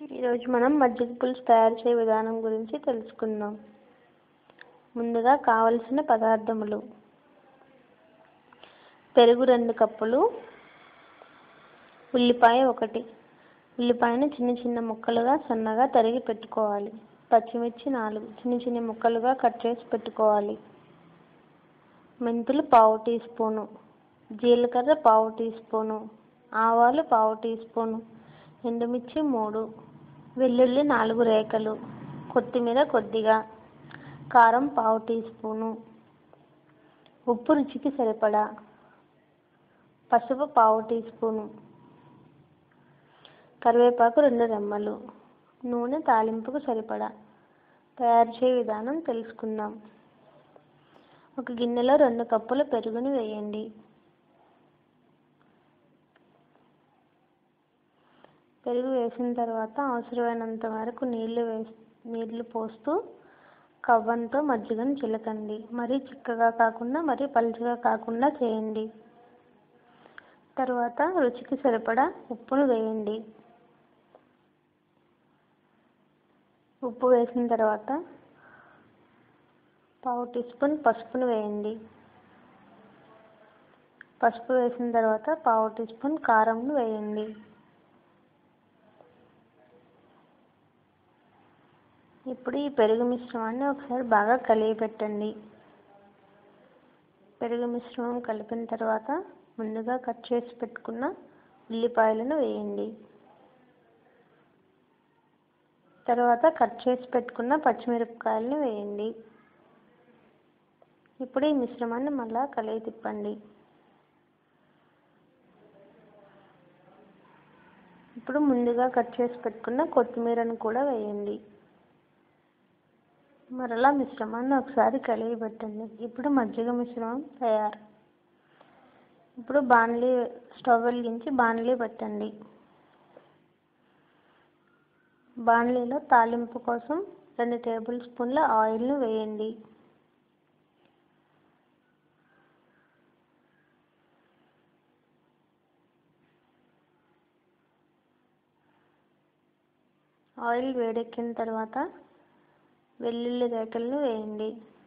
ఈరోజు మనం మజ్జిగ పులుసు తయారు చేయ విధానం గురించి తెలుసుకుందాం ముందుగా కావలసిన పదార్థములు పెరుగు రెండు కప్పులు ఉల్లిపాయ ఒకటి ఉల్లిపాయను చిన్న చిన్న ముక్కలుగా సన్నగా తరిగి పెట్టుకోవాలి పచ్చిమిర్చి నాలుగు చిన్న చిన్న ముక్కలుగా కట్ చేసి పెట్టుకోవాలి మెంతులు పావు టీ స్పూను జీలకర్ర పావు టీ స్పూను ఆవాలు పావు టీ స్పూను ఎండుమిర్చి మూడు వెల్లుల్లి నాలుగు రేఖలు కొత్తిమీర కొద్దిగా కారం పావు టీ స్పూను ఉప్పు రుచికి సరిపడా పసుపు పావు టీ స్పూను కరివేపాకు రెండు రెమ్మలు నూనె తాలింపుకు సరిపడా తయారు చేయ విధానం తెలుసుకుందాం ఒక గిన్నెలో రెండు కప్పుల పెరుగుని వేయండి పెరుగు వేసిన తర్వాత అవసరమైనంత వరకు నీళ్లు వేసి నీళ్లు పోస్తూ కవ్వంతో మజ్జిగను చిలకండి మరీ చిక్కగా కాకుండా మరీ పలుచగా కాకుండా చేయండి తర్వాత రుచికి సరిపడా ఉప్పును వేయండి ఉప్పు వేసిన తర్వాత పావు టీ స్పూన్ పసుపును వేయండి పసుపు వేసిన తర్వాత పావు టీ స్పూన్ కారంను వేయండి ఇప్పుడు ఈ పెరుగు మిశ్రమాన్ని ఒకసారి బాగా కలిగి పెట్టండి పెరుగు మిశ్రమం కలిపిన తర్వాత ముందుగా కట్ చేసి పెట్టుకున్న ఉల్లిపాయలను వేయండి తర్వాత కట్ చేసి పెట్టుకున్న పచ్చిమిరపకాయలను వేయండి ఇప్పుడు ఈ మిశ్రమాన్ని మళ్ళా కలిగి తిప్పండి ఇప్పుడు ముందుగా కట్ చేసి పెట్టుకున్న కొత్తిమీరను కూడా వేయండి మరలా మిశ్రమాన్ని ఒకసారి కలిగి పెట్టండి ఇప్పుడు మజ్జిగ మిశ్రమం తయారు ఇప్పుడు బాణలి స్టవ్ వెలిగించి బాణలి పెట్టండి బాణలీలో తాలింపు కోసం రెండు టేబుల్ స్పూన్ల ఆయిల్ను వేయండి ఆయిల్ వేడెక్కిన తర్వాత వెల్లుల్లి రేఖలను వేయండి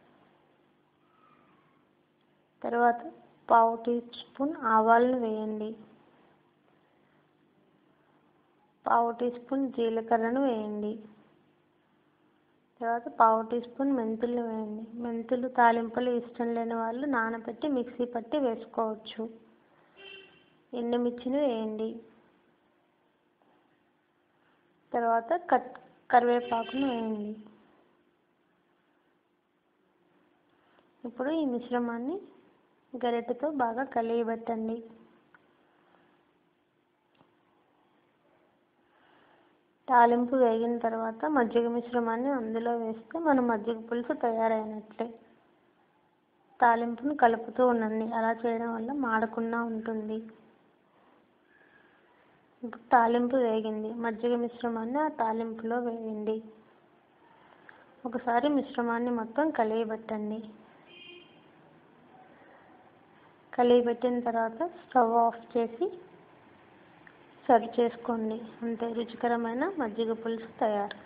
తర్వాత పావు టీ స్పూన్ ఆవాలను వేయండి పావు టీ స్పూన్ జీలకర్రను వేయండి తర్వాత పావు టీ స్పూన్ మెంతులు వేయండి మెంతులు తాలింపులు ఇష్టం లేని వాళ్ళు నానబెట్టి మిక్సీ పట్టి వేసుకోవచ్చు ఎండుమిర్చిని వేయండి తర్వాత కట్ కరివేపాకును వేయండి ఇప్పుడు ఈ మిశ్రమాన్ని గరిటెతో బాగా కలియబెట్టండి తాలింపు వేగిన తర్వాత మజ్జిగ మిశ్రమాన్ని అందులో వేస్తే మన మజ్జిగ పులుసు తయారైనట్లే తాలింపును కలుపుతూ ఉండండి అలా చేయడం వల్ల మాడకుండా ఉంటుంది ఇప్పుడు తాలింపు వేగింది మజ్జిగ మిశ్రమాన్ని ఆ తాలింపులో వేయండి ఒకసారి మిశ్రమాన్ని మొత్తం కలియబెట్టండి కలియబెట్టిన తర్వాత స్టవ్ ఆఫ్ చేసి సర్వ్ చేసుకోండి అంతే రుచికరమైన మజ్జిగ పులుసు తయారు